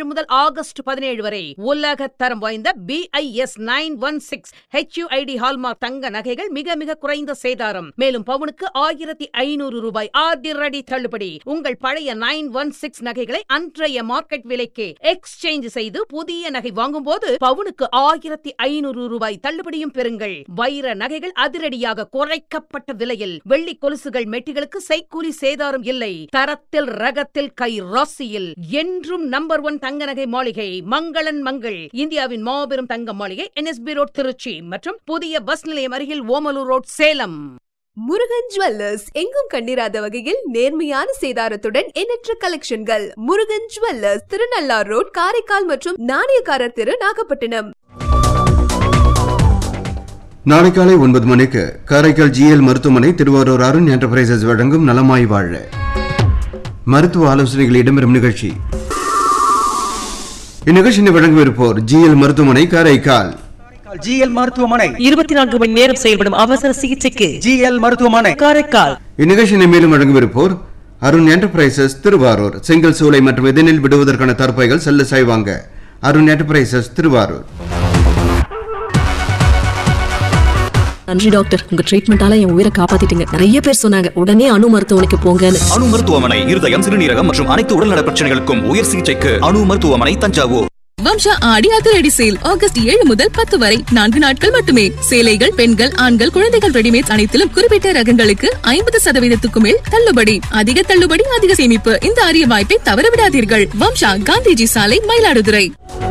பதினேழு முதல் ஆகஸ்ட் பதினேழு வரை உலக தரம் வாய்ந்த BIS nine one six HUID hallmark தங்க நகைகள் மிக மிக குறைந்த சேதாரம் மேலும் பவுனுக்கு ஆயிரத்தி ஐநூறு ரூபாய் அதிரடி தள்ளுபடி உங்கள் பழைய நைன் ஒன் சிக்ஸ் நகைகளை அன்றைய மார்க்கெட் விலைக்கு எக்ஸ்சேஞ்ச் செய்து புதிய நகை வாங்கும்போது பவுனுக்கு ஆயிரத்தி ஐநூறு ரூபாய் தள்ளுபடியும் பெறுங்கள் வைர நகைகள் அதிரடியாக குறைக்கப்பட்ட விலையில் வெள்ளி கொலுசுகள் மெட்டிகளுக்கு செய்கூலி சேதாரம் இல்லை தரத்தில் ரகத்தில் கை ராசியில் என்றும் நம்பர் ஒன் தங்க நகை மாளிகை மங்களன் மங்கள் இந்தியாவின் மாபெரும் தங்க மாளிகை என்எஸ்பி ரோட் திருச்சி மற்றும் புதிய பஸ் நிலையம் அருகில் ஓமலூர் ரோட் சேலம் முருகன் ஜுவல்லர்ஸ் எங்கும் கண்டிராத வகையில் நேர்மையான சேதாரத்துடன் எண்ணற்ற கலெக்ஷன்கள் முருகன் ஜுவல்லர்ஸ் திருநள்ளார் ரோட் காரைக்கால் மற்றும் நாணயக்காரர் தெரு நாகப்பட்டினம் நாளை காலை ஒன்பது மணிக்கு காரைக்கால் ஜிஎல் மருத்துவமனை திருவாரூர் அருண் என்டர்பிரைசஸ் வழங்கும் நலமாய் வாழ மருத்துவ ஆலோசனைகள் இடம்பெறும் நிகழ்ச்சி இந்நிகழ்ச்சியை வழங்கவிருப்போர் ஜிஎல் மருத்துவமனை காரைக்கால் ஜிஎல் மருத்துவமனை இருபத்தி நான்கு மணி நேரம் செயல்படும் அவசர சிகிச்சைக்கு ஜிஎல் மருத்துவமனை காரைக்கால் இந்நிகழ்ச்சியை மேலும் வழங்கவிருப்போர் அருண் என்டர்பிரைசஸ் திருவாரூர் செங்கல் சூளை மற்றும் எதிரில் விடுவதற்கான தற்பைகள் செல்ல சாய்வாங்க அருண் என்டர்பிரைசஸ் திருவாரூர் நன்றி டாக்டர் உங்க ட்ரீட்மெண்டால என் உயிரை காப்பாத்திட்டீங்க நிறைய பேர் சொன்னாங்க உடனே அணு மருத்துவமனைக்கு போங்கன்னு அணு மருத்துவமனை இருதயம் சிறுநீரகம் மற்றும் அனைத்து உடல்நல பிரச்சனைகளுக்கும் உயர் சிகிச்சைக்கு அணு மருத்துவமனை தஞ்சாவூர் வம்சா ஆடி அதிரடி சேல் ஆகஸ்ட் ஏழு முதல் பத்து வரை நான்கு நாட்கள் மட்டுமே சேலைகள் பெண்கள் ஆண்கள் குழந்தைகள் ரெடிமேட் அனைத்திலும் குறிப்பிட்ட ரகங்களுக்கு ஐம்பது சதவீதத்துக்கு மேல் தள்ளுபடி அதிக தள்ளுபடி அதிக சேமிப்பு இந்த அரிய வாய்ப்பை தவறவிடாதீர்கள் வம்சா காந்திஜி சாலை மயிலாடுதுறை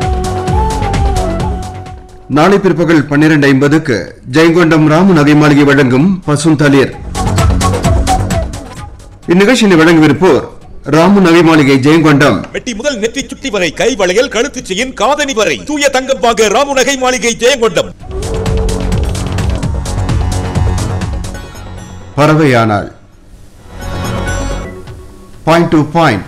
நாளை பிற்பகல் பன்னிரண்டு ஐம்பதுக்கு ஜெயங்கொண்டம் ராமு நகை மாளிகை வழங்கும் பசுந்தளிர் இந்நிகழ்ச்சியை வழங்கவிருப்போர் ராமு நகை மாளிகை ஜெயங்கொண்டம் வெட்டி முதல் நெற்றி சுட்டி வரை கை வளையல் கழுத்து செயின் காதணி வரை தூய தங்கம் வாங்க ராமுநகை மாளிகை ஜெயங்கொண்டம் பறவையானால் பாயிண்ட் டு பாயிண்ட்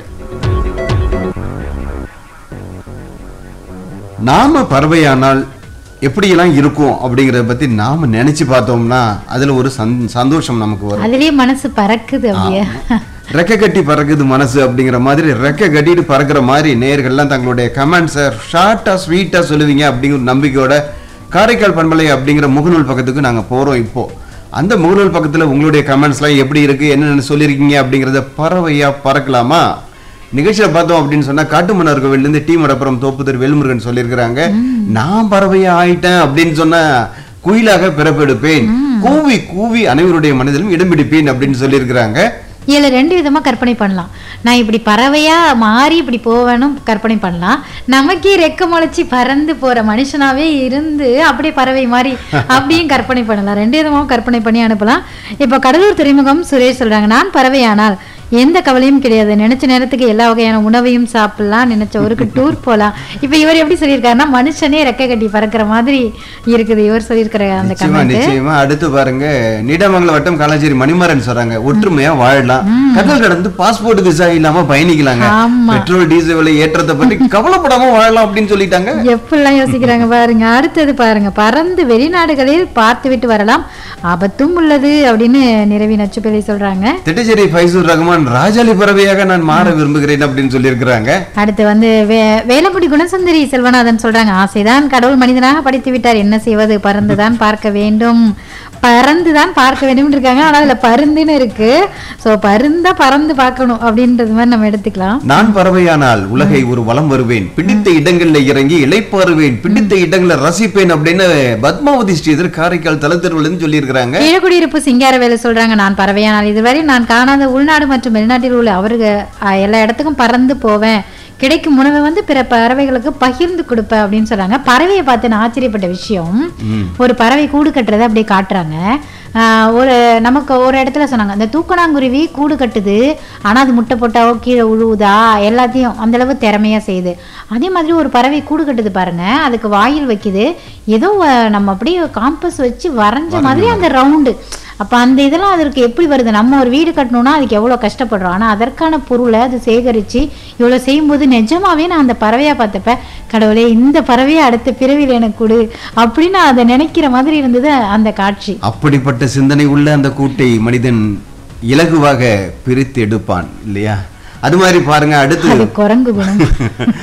நாம பறவையானால் எப்படியெல்லாம் இருக்கும் அப்படிங்கறத பத்தி நாம நினைச்சு பார்த்தோம்னா அதுல ஒரு சந்- சந்தோஷம் நமக்கு வரும் அதுலயே மனசு பறக்குது அப்படியே ரெக்க கட்டி பறக்குது மனசு அப்படிங்கிற மாதிரி ரெக்க கட்டிட்டு பறக்கிற மாதிரி நேயர்கள்லாம் தங்களுடைய கமெண்ட்ஸை ஷார்ட்டா ஸ்வீட்டா சொல்லுவீங்க அப்படிங்கிற ஒரு நம்பிக்கையோட காரைக்கால் பண்பலை அப்படிங்கிற முகநூல் பக்கத்துக்கு நாங்க போறோம் இப்போ அந்த முகநூல் பக்கத்துல உங்களுடைய கமெண்ட்ஸ்லாம் எப்படி இருக்கு என்னென்ன சொல்லியிருக்கீங்க அப்படிங்கறத பறவையா பறக்கலாமா நிகழ்ச்சியில பார்த்தோம் அப்படின்னு சொன்னா காட்டுமன்னார் கோவில்ல இருந்து டி மடப்புறம் தோப்புதர் வேல்முருகன் சொல்லியிருக்கிறாங்க நான் பறவையா ஆயிட்டேன் அப்படின்னு சொன்னா குயிலாக பிறப்பெடுப்பேன் கூவி கூவி அனைவருடைய மனதிலும் இடம் பிடிப்பேன் அப்படின்னு சொல்லியிருக்கிறாங்க இதுல ரெண்டு விதமா கற்பனை பண்ணலாம் நான் இப்படி பறவையா மாறி இப்படி போவேனும் கற்பனை பண்ணலாம் நமக்கே ரெக்க முளைச்சி பறந்து போற மனுஷனாவே இருந்து அப்படியே பறவை மாதிரி அப்படியும் கற்பனை பண்ணலாம் ரெண்டு விதமாவும் கற்பனை பண்ணி அனுப்பலாம் இப்போ கடலூர் துறைமுகம் சுரேஷ் சொல்றாங்க நான் பறவையானால் எந்த கவலையும் கிடையாது நினைச்ச நேரத்துக்கு எல்லா வகையான உணவையும் சாப்பிடலாம் நினைச்ச ஊருக்கு டூர் போகலாம் இப்போ இவர் எப்படி சொல்லியிருக்காருன்னா மனுஷனே ரெக்க கட்டி பறக்கிற மாதிரி இருக்குது இவர் சொல்லியிருக்கிற அந்த நிச்சயமா கமெண்ட் நிச்சயமா அடுத்து பாருங்க நீடாமங்கலம் வட்டம் காலாச்சேரி மணிமாறன் சொல்றாங்க ஒற்றுமையா வாழலாம் கடல் கடந்து பாஸ்போர்ட் விசா இல்லாம பயணிக்கலாங்க ஆமா. பெட்ரோல் டீசல் விலை ஏற்றத்தை பற்றி கவலைப்படாம வாழலாம் அப்படின்னு சொல்லிட்டாங்க எப்படிலாம் யோசிக்கிறாங்க பாருங்க அடுத்தது பாருங்க பறந்து வெளிநாடுகளில் பார்த்து விட்டு வரலாம் ஆபத்தும் உள்ளது அப்படின்னு நிறவி நச்சுப்பிள்ளை சொல்றாங்க திட்டச்சேரி ஃபைசூர் ரஹ்மான் ராஜாளி பறவையாக நான் மாற விரும்புகிறேன் அப்படின்னு சொல்லியிருக்கிறாங்க அடுத்து வந்து வே வேலமுடி குணசுந்தரி செல்வநாதன் சொல்றாங்க ஆசைதான் கடவுள் மனிதனாக படைத்து விட்டார் என்ன செய்வது பறந்துதான் பார்க்க வேண்டும் பறந்துதான் பார்க்க வேண்டும் இருக்காங்க ஆனா அதுல பருந்துன்னு இருக்கு சோ பருந்தா பறந்து பார்க்கணும் அப்படின்றது மாதிரி நம்ம எடுத்துக்கலாம் நான் பறவையானால் உலகை ஒரு வலம் வருவேன் பிடித்த இடங்கள்ல இறங்கி இளைப்பாறுவேன் பிடித்த இடங்களை ரசிப்பேன் அப்படின்னு பத்மாவதி ஸ்ரீதர் காரைக்கால் தலத்தெருவுல இருந்து சொல்லியிருக்கிறாங்க கீழக்குடியிருப்பு சிங்காரவேலு சொல்றாங்க நான் பறவையானால் இதுவரை நான் காணாத உள்நாடு மற்றும் வெளிநாட்டில் உள்ள அவருக்கு அஹ், எல்லா இடத்துக்கும் பறந்து போவேன் கிடைக்கும் உணவை வந்து பிற பறவைகளுக்கு பகிர்ந்து கொடுப்பேன் அப்படின்னு சொல்றாங்க பறவையை பார்த்து நான் ஆச்சரியப்பட்ட விஷயம் ஒரு பறவை கூடு கட்டுறதை அப்படியே காட்டுறாங்க ஆஹ், ஒரு நமக்கு ஒரு இடத்துல சொன்னாங்க அந்த தூக்கணாங்குருவி கூடு கட்டுது ஆனா அது முட்டை போட்டாவோ கீழே உழுவுதா எல்லாத்தையும் அந்த அளவு திறமையா செய்யுது அதே மாதிரி ஒரு பறவை கூடு கட்டுது பாருங்க அதுக்கு வாயில் வைக்குது ஏதோ அஹ், நம்ம அப்படியே காம்பஸ் வச்சு வரைஞ்ச மாதிரி அந்த ரவுண்டு அப்போ அந்த இதெல்லாம் அதற்கு எப்படி வருது நம்ம ஒரு வீடு கட்டணும்னா அதுக்கு எவ்வளோ கஷ்டப்படுறோம் ஆனால் அதற்கான பொருளை அது சேகரித்து இவ்வளோ செய்யும்போது நிஜமாவே நான் அந்த பறவையாக பார்த்தப்ப கடவுளே இந்த பறவையை அடுத்த பிறவியில் எனக்கு கொடு அப்படின்னு அதை நினைக்கிற மாதிரி இருந்தது அந்த காட்சி அப்படிப்பட்ட சிந்தனை உள்ள அந்த கூட்டை மனிதன் இலகுவாக பிரித்து எடுப்பான் இல்லையா அது மாதிரி பாருங்க அடுத்து அது குரங்கு குணம்